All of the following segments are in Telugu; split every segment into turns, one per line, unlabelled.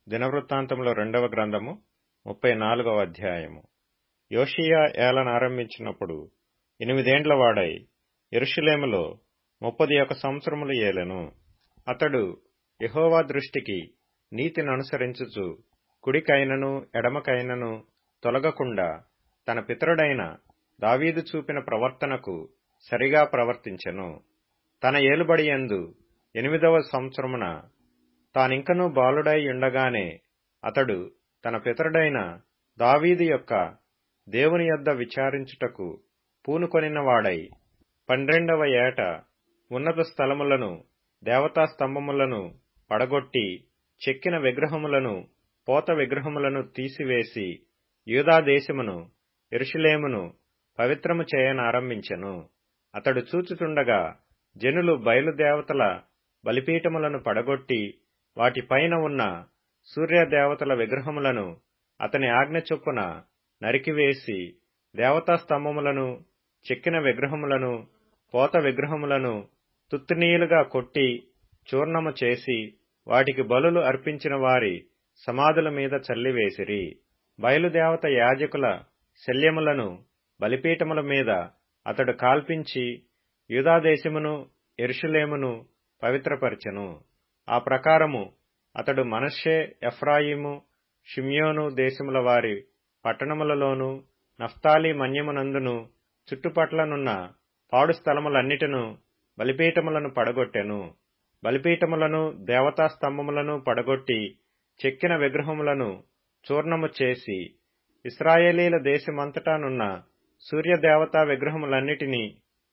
దినవృత్తాంతముల రెండవ గ్రంథము ముప్పై నాలుగవ అధ్యాయము యోషియా ఏలనారంభించినప్పుడు ఎనిమిదేండ్ల వాడై ఎరుషులేములో ముప్పది ఒక సంవత్సరములు ఏలెను అతడు యెహోవా దృష్టికి నీతిని అనుసరించుచు కుడికైనను ఎడమకైనను తొలగకుండా తన పితరుడైన దావీదు చూపిన ప్రవర్తనకు సరిగా ప్రవర్తించెను తన ఏలుబడియందు ఎనిమిదవ సంవత్సరమున తానింకనూ బాలుడై ఉండగానే అతడు తన పితరుడైన దావీదు యొక్క దేవుని యొద్ద విచారించుటకు పూనుకొనినవాడై పన్నెండవ ఏట ఉన్నత స్థలములను దేవతా స్తంభములను పడగొట్టి చెక్కిన విగ్రహములను పోత విగ్రహములను తీసివేసి యూదాదేశమును ఎరుషులేమును పవిత్రము చేయనారంభించెను అతడు చూచుచుండగా జనులు బయలుదేవతల బలిపీఠములను పడగొట్టి వాటిపైన ఉన్న సూర్యదేవతల విగ్రహములను అతని ఆజ్ఞ చొప్పున నరికివేసి దేవతా స్తంభములను చెక్కిన విగ్రహములను పోత విగ్రహములను తుత్తునీయులుగా కొట్టి చూర్ణము చేసి వాటికి బలులు అర్పించిన వారి సమాధుల మీద చల్లివేసిరి బయలుదేవత యాజకుల శల్యములను బలిపీఠముల మీద అతడు కాల్పించి యూదాదేశమును ఎరుషులేమును పవిత్రపరచెను ఆ ప్రకారము అతడు మనషే ఎఫ్రాయిము షిమ్యోను దేశముల వారి పట్టణములలోను నఫ్తాలి మన్యమునందును చుట్టుపట్లనున్న పాడు స్థలములన్నిటిను బలిపీఠములను పడగొట్టెను బలిపీఠములను దేవతా స్తంభములను పడగొట్టి చెక్కిన విగ్రహములను చూర్ణము చేసి ఇస్రాయేలీల దేశమంతటానున్న సూర్యదేవతా విగ్రహములన్నిటినీ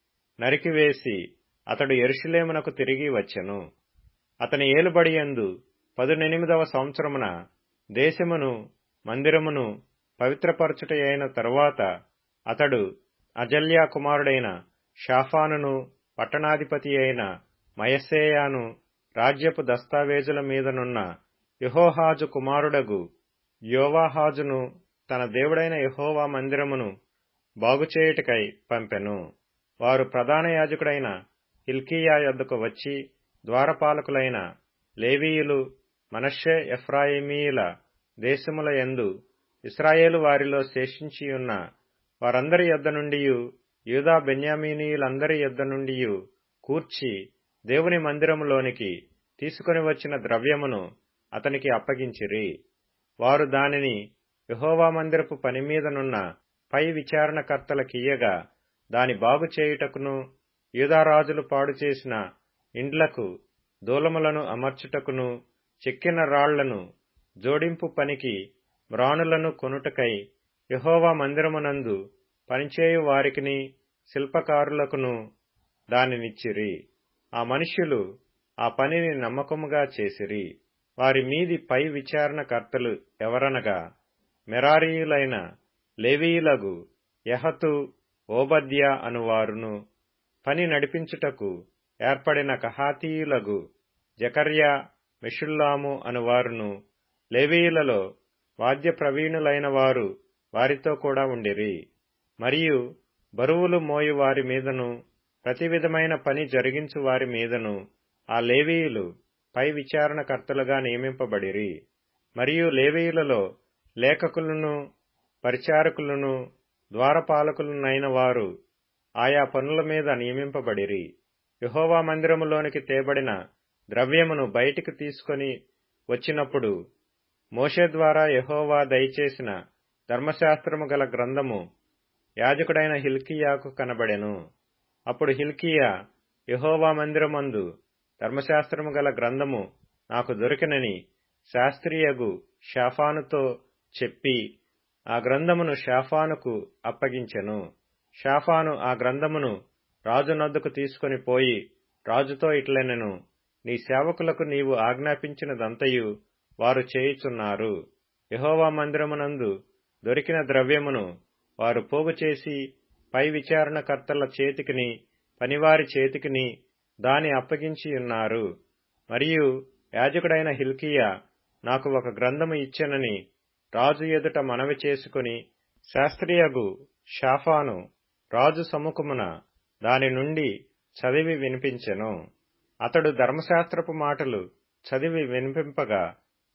నరికివేసి అతడు ఎరుషులేమునకు తిరిగి వచ్చెను అతని ఏలుబడియందు పదునెనిమిదవ సంవత్సరమున దేశమును మందిరమును పవిత్రపరచుటయైన తరువాత అతడు అజల్యా కుమారుడైన షాఫానును పట్టణాధిపతి అయిన మయసేయాను రాజ్యపు దస్తావేజుల మీదనున్న యహోహాజు కుమారుడగు యోవాహాజును తన దేవుడైన యహోవా మందిరమును బాగుచేయుటకై పంపెను వారు ప్రధాన యాజకుడైన హిల్కీయా యొద్దకు వచ్చి ద్వారపాలకులైన లేవీయులు మనషే ఎఫ్రాయిమీయుల దేశముల యందు ఇస్రాయేలు వారిలో శేషించియున్న వారందరి యొద్ద నుండి యూదా బెన్యామీనీయులందరి యొద్ద నుండి కూర్చి దేవుని మందిరములోనికి తీసుకుని వచ్చిన ద్రవ్యమును అతనికి అప్పగించిరి వారు దానిని యహోవా మందిరపు పని మీదనున్న పై విచారణకర్తలకియ్యగా దాని బాగు చేయుటకును యూదారాజులు పాడు చేసిన ఇండ్లకు దూలములను అమర్చుటకును చెక్కిన రాళ్లను జోడింపు పనికి మ్రాణులను కొనుటకై యహోవా మందిరమునందు పనిచేయు వారికిని శిల్పకారులకును దానినిచ్చిరి ఆ మనుష్యులు ఆ పనిని నమ్మకముగా చేసిరి వారి మీది పై విచారణకర్తలు ఎవరనగా మెరారీయులైన లేవీయులగు యహతు ఓబద్య అనువారును పని నడిపించుటకు ఏర్పడిన కహాతీయులగు జకర్యా మెషుల్లాము అనువారును లేవీయులలో వాద్య ప్రవీణులైన వారు వారితో కూడా ఉండిరి మరియు బరువులు మోయు వారి మీదను ప్రతి విధమైన పని జరిగించు వారి మీదను ఆ లేవీయులు పై విచారణకర్తలుగా నియమింపబడిరి మరియు లేవీయులలో లేఖకులను పరిచారకులను ద్వారపాలకులనైన వారు ఆయా పనుల మీద నియమింపబడిరి యహోవా మందిరములోనికి తేబడిన ద్రవ్యమును బయటికి తీసుకొని వచ్చినప్పుడు మోషే ద్వారా యహోవా దయచేసిన ధర్మశాస్త్రము గల గ్రంథము యాజకుడైన హిల్కియాకు కనబడెను అప్పుడు హిల్కియా యహోవా మందిరమందు ధర్మశాస్త్రము గల గ్రంథము నాకు దొరికినని శాస్త్రీయగు షాఫానుతో చెప్పి ఆ గ్రంథమును షాఫానుకు అప్పగించెను షాఫాను ఆ గ్రంథమును రాజునొద్దకు తీసుకొని పోయి రాజుతో ఇట్లనెను నీ సేవకులకు నీవు ఆజ్ఞాపించినదంతయు వారు చేయుచున్నారు యహోవా మందిరమునందు దొరికిన ద్రవ్యమును వారు పోగు చేసి పై విచారణకర్తల చేతికిని పనివారి చేతికిని దాని అప్పగించియున్నారు మరియు యాజకుడైన హిల్కియా నాకు ఒక గ్రంథము ఇచ్చెనని రాజు ఎదుట మనవి చేసుకుని శాస్త్రియగు షాఫాను రాజు సముఖమున దాని నుండి చదివి వినిపించెను అతడు ధర్మశాస్త్రపు మాటలు చదివి వినిపింపగా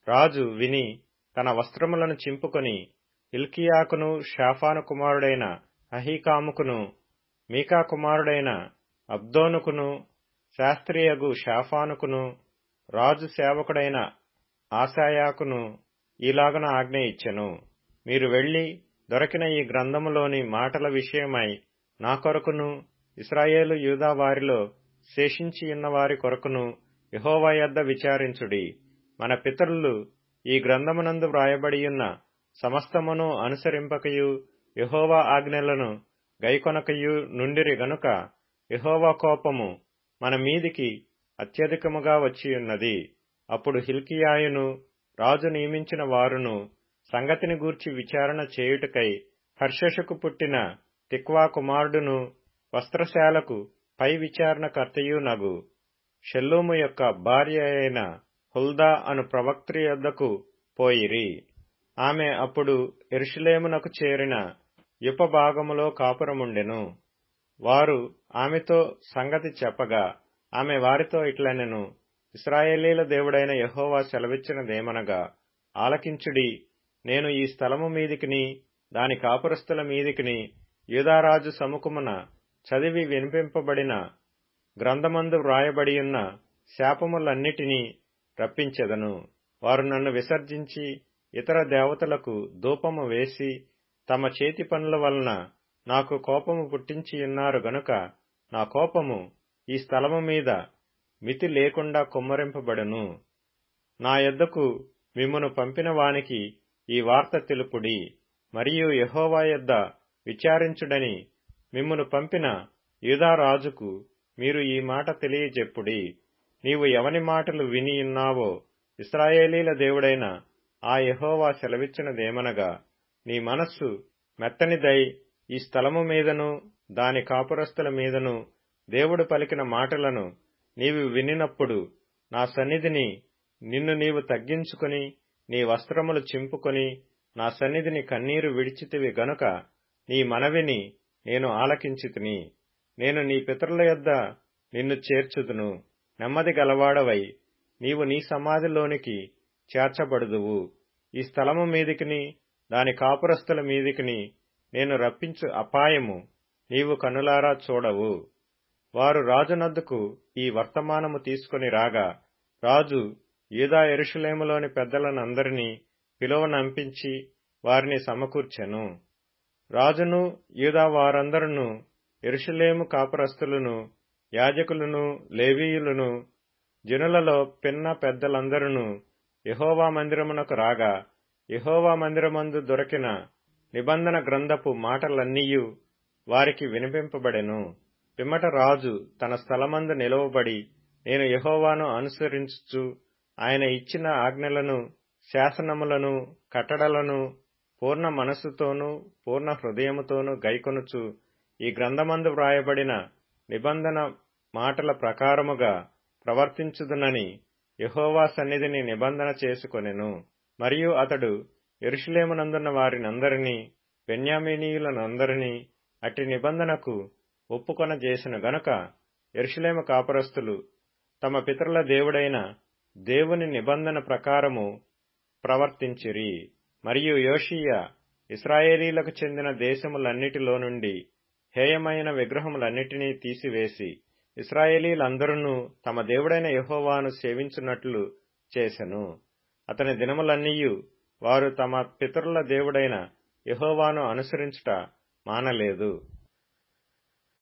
రాజు విని తన వస్త్రములను చింపుకొని హిల్కియాకును షాఫాను కుమారుడైన అహీకాముకును మీకా కుమారుడైన అబ్దోనుకును శాస్త్రియగు షాఫానుకును రాజు సేవకుడైన ఆశాయాకును ఈలాగున ఆజ్ఞ ఇచ్చెను మీరు వెళ్లి దొరకిన ఈ గ్రంథములోని మాటల విషయమై నా కొరకును ఇస్రాయేలు యూదా వారిలో శేషించియున్న వారి కొరకును యహోవా యొద్ద విచారించుడి మన పితరులు ఈ గ్రంథమునందు వ్రాయబడియున్న సమస్తమును అనుసరింపకయు యహోవా ఆజ్ఞలను గైకొనకయు నుండిరి గనుక యహోవా కోపము మన మీదికి అత్యధికముగా వచ్చియున్నది అప్పుడు హిల్కియాయును రాజు నియమించిన వారును సంగతిని గూర్చి విచారణ చేయుటకై హర్షషకు పుట్టిన తిక్వా కుమారుడును వస్త్రశాలకు పై విచారణకర్తయు నగు షెల్లూము యొక్క భార్య అయిన హుల్దా అను ప్రవక్త్రి యొద్దకు పోయిరి ఆమె అప్పుడు ఎరుషులేమునకు చేరిన యుపభాగములో కాపురముండెను వారు ఆమెతో సంగతి చెప్పగా ఆమె వారితో ఇట్లనెను ఇస్రాయేలీల దేవుడైన యహోవా సెలవిచ్చినదేమనగా ఆలకించుడి నేను ఈ స్థలము మీదికిని దాని కాపురస్తుల మీదికిని యూదారాజు సముఖమున చదివి వినిపింపబడిన గ్రంథమందు వ్రాయబడియున్న శాపములన్నిటినీ రప్పించెదను వారు నన్ను విసర్జించి ఇతర దేవతలకు ధూపము వేసి తమ చేతి పనుల వలన నాకు కోపము పుట్టించియున్నారు గనుక నా కోపము ఈ స్థలము మీద మితి లేకుండా కుమ్మరింపబడును నా యొద్దకు మిమ్మును పంపిన వానికి ఈ వార్త తెలుపుడి మరియు యహోవా యొద్ద విచారించుడని మిమ్మును పంపిన యూదారాజుకు మీరు ఈ మాట తెలియజెప్పుడి నీవు ఎవని మాటలు వినియున్నావో ఇస్రాయేలీల దేవుడైన ఆ యహోవా సెలవిచ్చినదేమనగా నీ మనస్సు మెత్తనిదై ఈ స్థలము మీదను దాని కాపురస్తుల మీదను దేవుడు పలికిన మాటలను నీవు వినినప్పుడు నా సన్నిధిని నిన్ను నీవు తగ్గించుకుని నీ వస్త్రములు చింపుకొని నా సన్నిధిని కన్నీరు విడిచితివి గనుక నీ మనవిని నేను ఆలకించితిని నేను నీ పితరుల యొద్ద నిన్ను చేర్చుదును నెమ్మది గలవాడవై నీవు నీ సమాధిలోనికి చేర్చబడుదువు ఈ స్థలము మీదికిని దాని కాపురస్తుల మీదికిని నేను రప్పించు అపాయము నీవు కనులారా చూడవు వారు రాజునద్దుకు ఈ వర్తమానము తీసుకుని రాగా రాజు యూదా ఎరుషులేములోని పెద్దలనందరినీ పిలువనంపించి వారిని సమకూర్చెను రాజును యూదా వారందరును ఎరుషులేము కాపురస్తులను యాజకులను లేవీయులను జనులలో పిన్న పెద్దలందరూ యహోవా మందిరమునకు రాగా యహోవా మందిరమందు దొరికిన నిబంధన గ్రంథపు మాటలన్నీయు వారికి వినిపింపబడెను పిమ్మట రాజు తన స్థలమందు నిలవబడి నేను యహోవాను అనుసరించుచు ఆయన ఇచ్చిన ఆజ్ఞలను శాసనములను కట్టడలను పూర్ణ మనస్సుతోనూ పూర్ణ హృదయముతోనూ గైకొనుచు ఈ గ్రంథమందు వ్రాయబడిన నిబంధన మాటల ప్రకారముగా ప్రవర్తించుదునని యహోవా సన్నిధిని నిబంధన చేసుకొనెను మరియు అతడు ఎరుషులేమునందున్న వారినందరినీ బెన్యామీనీయులనందరినీ అట్టి నిబంధనకు ఒప్పుకొన చేసిన గనుక ఎరుషులేము కాపురస్తులు తమ పితరుల దేవుడైన దేవుని నిబంధన ప్రకారము ప్రవర్తించిరి మరియు యోషియ ఇస్రాయేలీలకు చెందిన దేశములన్నిటిలో నుండి హేయమైన విగ్రహములన్నిటినీ తీసివేసి ఇస్రాయేలీలందరూ తమ దేవుడైన యహోవాను సేవించున్నట్లు చేసెను అతని దినములన్నీయు వారు తమ పితరుల దేవుడైన యహోవాను అనుసరించుట మానలేదు